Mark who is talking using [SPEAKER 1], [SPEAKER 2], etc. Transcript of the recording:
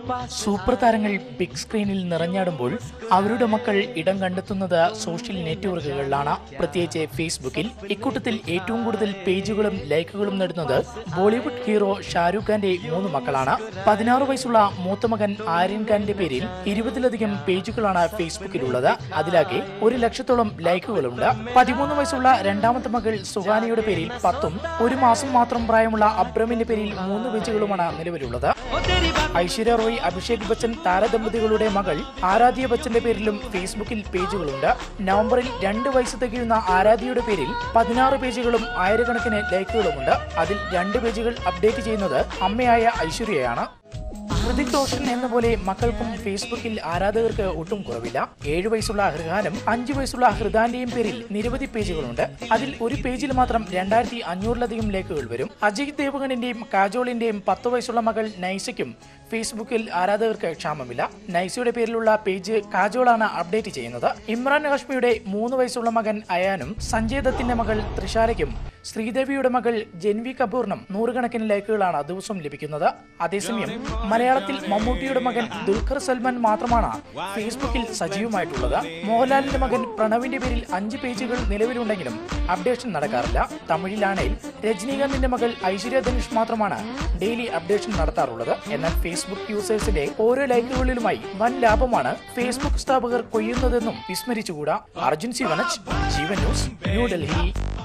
[SPEAKER 1] super താരങ്ങൾ big സ്ക്രീനിൽ നിറഞ്ഞാടുമ്പോൾ അവരുടെ മക്കൾ ഇടം കണ്ടെത്തുന്നത് സോഷ്യൽ നെറ്റ്വർക്കുകളിലാണ് പ്രത്യേകിച്ച് ഫേസ്ബുക്കിൽ ഇക്കൂട്ടത്തിൽ ഏറ്റവും കൂടുതൽ പേജുകളും ലൈക്കുകളും നേടുന്നത് ബോളിവുഡ് ഹീറോ ഷാരൂഖ് ഖാന്റെ മൂന്ന് മക്കളാണ് പതിനാറ് വയസ്സുള്ള മൂത്ത മകൻ ആര്യൻ ഖാന്റെ പേരിൽ ഇരുപതിലധികം പേജുകളാണ് ഫേസ്ബുക്കിലുള്ളത് അതിലാകെ ഒരു ലക്ഷത്തോളം ലൈക്കുകളുണ്ട് പതിമൂന്ന് വയസ്സുള്ള രണ്ടാമത്തെ മകൾ സുഹാനയുടെ പേരിൽ പത്തും ഒരു മാസം മാത്രം പ്രായമുള്ള അബ്രമിന്റെ പേരിൽ മൂന്ന് പേജുകളുമാണ് നിലവിലുള്ളത് ഐശ്വര്യ റോയ് അഭിഷേക് ബച്ചൻ താരദമ്പതികളുടെ മകൾ ആരാധ്യ ബച്ചന്റെ പേരിലും ഫേസ്ബുക്കിൽ പേജുകളുണ്ട് നവംബറിൽ രണ്ട് വയസ്സ് തികയുന്ന ആരാധ്യയുടെ പേരിൽ പതിനാറ് പേജുകളും ആയിരക്കണക്കിന് ലൈക്കുകളുമുണ്ട് അതിൽ രണ്ട് പേജുകൾ അപ്ഡേറ്റ് ചെയ്യുന്നത് അമ്മയായ ഐശ്വര്യയാണ് ഹൃതിക് റോഷൻ എന്ന പോലെ മക്കൾക്കും ഫേസ്ബുക്കിൽ ആരാധകർക്ക് ഒട്ടും കുറവില്ല ഏഴു വയസ്സുള്ള ഹൃഹാനും അഞ്ചു വയസ്സുള്ള ഹൃദാന്റെയും പേരിൽ നിരവധി പേജുകളുണ്ട് അതിൽ ഒരു പേജിൽ മാത്രം രണ്ടായിരത്തി അഞ്ഞൂറിലധികം ലേക്കുകൾ വരും അജയ് ദേവഗണിന്റെയും കാജോളിന്റെയും പത്ത് വയസ്സുള്ള മകൾ നൈസയ്ക്കും ഫേസ്ബുക്കിൽ ആരാധകർക്ക് ക്ഷാമമില്ല നൈസയുടെ പേരിലുള്ള പേജ് കാജോളാണ് അപ്ഡേറ്റ് ചെയ്യുന്നത് ഇമ്രാൻ ഹാഷ്മിയുടെ മൂന്ന് വയസ്സുള്ള മകൻ അയാനും സഞ്ജയ് ദത്തിന്റെ മകൾ ത്രിഷാരയ്ക്കും ശ്രീദേവിയുടെ മകൾ ജെൻവി കപൂറിനും നൂറുകണക്കിന് ലൈക്കുകളാണ് ദിവസവും ലഭിക്കുന്നത് അതേസമയം മലയാളത്തിൽ മമ്മൂട്ടിയുടെ മകൻ ദുൽഖർ സൽമാൻ മാത്രമാണ് ഫേസ്ബുക്കിൽ സജീവമായിട്ടുള്ളത് മോഹൻലാലിന്റെ മകൻ പ്രണവിന്റെ പേരിൽ അഞ്ച് പേജുകൾ നിലവിലുണ്ടെങ്കിലും അപ്ഡേഷൻ നടക്കാറില്ല തമിഴിലാണെങ്കിൽ രജനീകാന്തിന്റെ മകൾ ഐശ്വര്യ ധനുഷ് മാത്രമാണ് ഡെയിലി അപ്ഡേഷൻ നടത്താറുള്ളത് എന്നാൽ ഫേസ്ബുക്ക് യൂസേഴ്സിന്റെ ഓരോ ലൈക്കുകളിലുമായി വൻ ലാഭമാണ് ഫേസ്ബുക്ക് സ്ഥാപകർ കൊയ്യുന്നതെന്നും വിസ്മരിച്ചുകൂടാ അർജുൻ സി വനജ് ജീവൻ ന്യൂസ് ന്യൂഡൽഹി